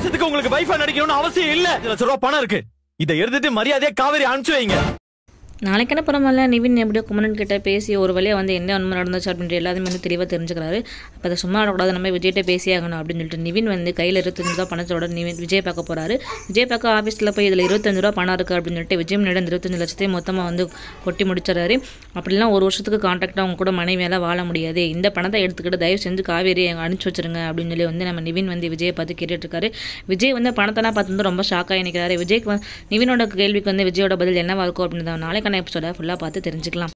வருஷத்துக்கு உங்களுக்கு வைஃபா நடிக்கணும்னு அவசியம் இல்ல இதுல லட்ச ரூபா பணம் இருக்கு இதை எடுத்துட்டு மரியாதையா காவேரி அனுப்பிச்சு வைங்க நாளைக்கு என்ன பரவாயில்ல நிவின் எப்படியோ குமரன் கிட்ட பேசி ஒரு வழியாக வந்து என்ன உண்மை நடந்துச்சு அப்படின்ற எல்லாத்தையுமே வந்து தெளிவாக தெரிஞ்சுக்கிறாரு அப்போ அதை சும்மா விடக்கூடாது நம்ம விஜய்கிட்ட பேசி ஆகணும் அப்படின்னு சொல்லிட்டு நிவின் வந்து கையில் இருபத்தஞ்சு ரூபா பணத்தோட நிவின் விஜய் பார்க்க போறாரு விஜய் பார்க்க ஆஃபீஸில் போய் இதில் இருபத்தஞ்சு ரூபா பணம் இருக்குது அப்படின்னு சொல்லிட்டு விஜய் முன்னாடி அந்த இருபத்தஞ்சு லட்சத்தையும் மொத்தமாக வந்து கொட்டி முடிச்சிடறாரு அப்படிலாம் ஒரு வருஷத்துக்கு கான்ட்ராக்டாக அவங்க கூட மனைவியால் வாழ முடியாது இந்த பணத்தை எடுத்துக்கிட்டு தயவு செஞ்சு காவேரி அங்கே அனுப்பிச்சு வச்சிருங்க அப்படின்னு சொல்லி வந்து நம்ம நிவின் வந்து விஜயை பார்த்து கேட்டுட்டு இருக்காரு விஜய் வந்து பணத்தெல்லாம் பார்த்து வந்து ரொம்ப ஷாக்காக நிற்கிறாரு விஜய்க்கு வந்து நிவினோட கேள்விக்கு வந்து விஜயோட பதில் என்னவா இருக்கும் அப்படின்னு நாளைக்கான எபிசோட ஃபுல்லாக பார்த்து தெரிஞ்சுக்கலாம்